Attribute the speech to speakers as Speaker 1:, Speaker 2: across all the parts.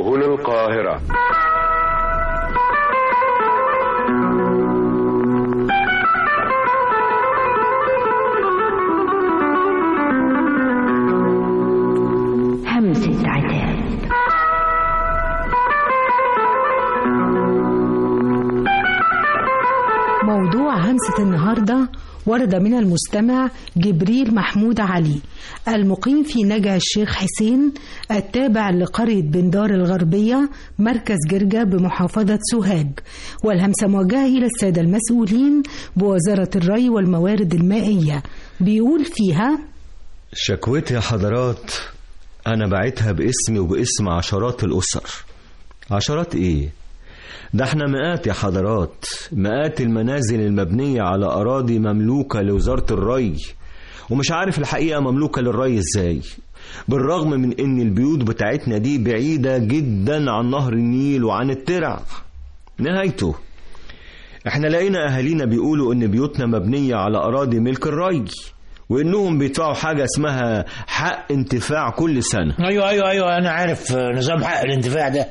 Speaker 1: هنا القاهرة
Speaker 2: همسة عتاب
Speaker 3: موضوع همسة النهاردة ورد من المستمع جبريل محمود علي المقيم في نجع الشيخ حسين التابع لقرية بندار الغربية مركز جرجة بمحافظة سوهاج والهمسة موجهة إلى السادة المسؤولين بوزارة الري والموارد المائية بيقول فيها
Speaker 4: شكوتي يا حضرات أنا بعتها باسمي وباسم عشرات الأسر عشرات إيه؟ ده احنا مئات يا حضرات مئات المنازل المبنية على أراضي مملوكة لوزارة الري ومش عارف الحقيقة مملوكة للري ازاي بالرغم من ان البيوت بتاعتنا دي بعيدة جدا عن نهر النيل وعن الترع نهايته احنا لقينا اهالينا بيقولوا ان بيوتنا مبنية على اراضي ملك الري وانهم بيدفعوا حاجة اسمها حق انتفاع كل سنة
Speaker 5: ايوه ايوه ايوه انا عارف نظام حق الانتفاع ده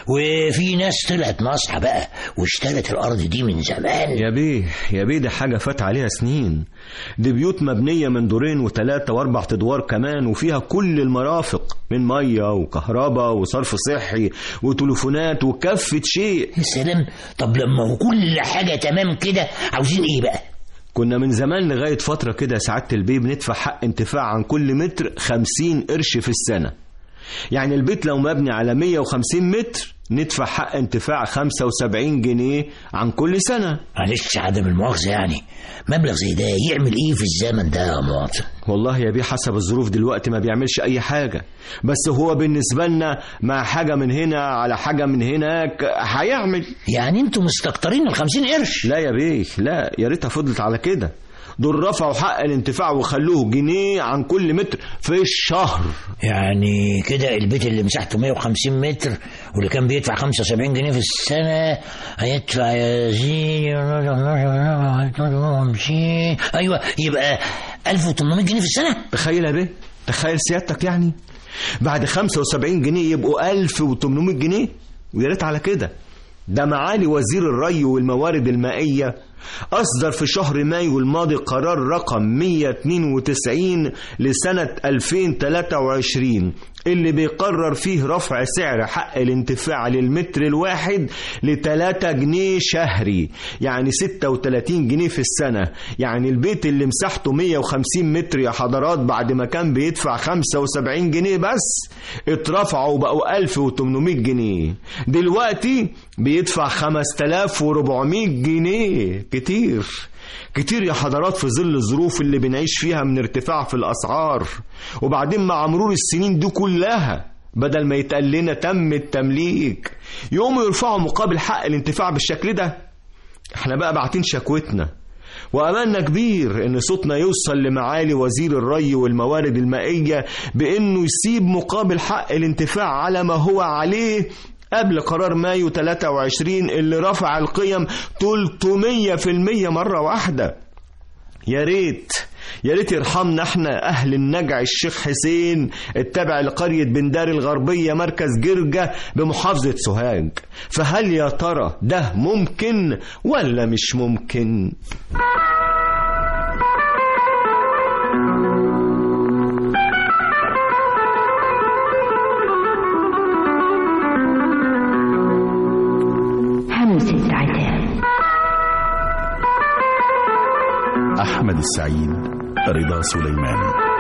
Speaker 5: وفي ناس طلعت ناصحه بقى واشترت الارض دي من زمان
Speaker 4: يا بيه يا بيه دي حاجة فات عليها سنين دي بيوت مبنية من دورين وثلاثة واربع ادوار كمان وفيها كل المرافق من مية وكهرباء وصرف صحي وتليفونات وكافة شيء
Speaker 5: يا سلام طب لما كل حاجه تمام كده عاوزين ايه بقى
Speaker 4: كنا من زمان لغاية فترة كده سعادة البيه بندفع حق انتفاع عن كل متر خمسين قرش في السنة يعني البيت لو مبني على 150 متر ندفع حق انتفاع 75 جنيه عن كل سنة
Speaker 5: معلش عدم المؤاخذه يعني مبلغ زي ده يعمل ايه في الزمن ده يا مواطن
Speaker 4: والله يا بيه حسب الظروف دلوقتي ما بيعملش أي حاجة بس هو بالنسبة لنا مع حاجة من هنا على حاجة من هناك هيعمل
Speaker 5: يعني انتوا مستكترين ال 50 قرش
Speaker 4: لا يا بيه لا يا ريتها فضلت على كده دول رفعوا حق الانتفاع وخلوه جنيه عن كل متر في الشهر
Speaker 5: يعني كده البيت اللي مساحته 150 متر واللي كان بيدفع 75 جنيه في السنة هيدفع يا زين ايوه يبقى 1800 جنيه في السنة
Speaker 4: تخيل يا بيه تخيل سيادتك يعني بعد 75 جنيه يبقوا 1800 جنيه ويا ريت على كده ده معالي وزير الري والموارد المائية أصدر في شهر مايو الماضي قرار رقم 192 لسنة 2023 اللي بيقرر فيه رفع سعر حق الانتفاع للمتر الواحد ل 3 جنيه شهري يعني 36 جنيه في السنة يعني البيت اللي مساحته 150 متر يا حضرات بعد ما كان بيدفع 75 جنيه بس اترفعوا بقوا 1800 جنيه دلوقتي بيدفع 5400 جنيه كتير كتير يا حضرات في ظل الظروف اللي بنعيش فيها من ارتفاع في الأسعار وبعدين مع مرور السنين دي كلها بدل ما يتقال لنا تم التمليك يقوموا يرفعوا مقابل حق الانتفاع بالشكل ده احنا بقى باعتين شكوتنا وأملنا كبير إن صوتنا يوصل لمعالي وزير الري والموارد المائية بإنه يسيب مقابل حق الانتفاع على ما هو عليه قبل قرار مايو 23 اللي رفع القيم 300% مرة واحدة يا ريت يا ريت يرحمنا احنا اهل النجع الشيخ حسين التابع لقرية بندار الغربية مركز جرجة بمحافظة سوهاج فهل يا ترى ده ممكن ولا مش ممكن
Speaker 2: همسة عتاب
Speaker 6: أحمد السعيد رضا سليمان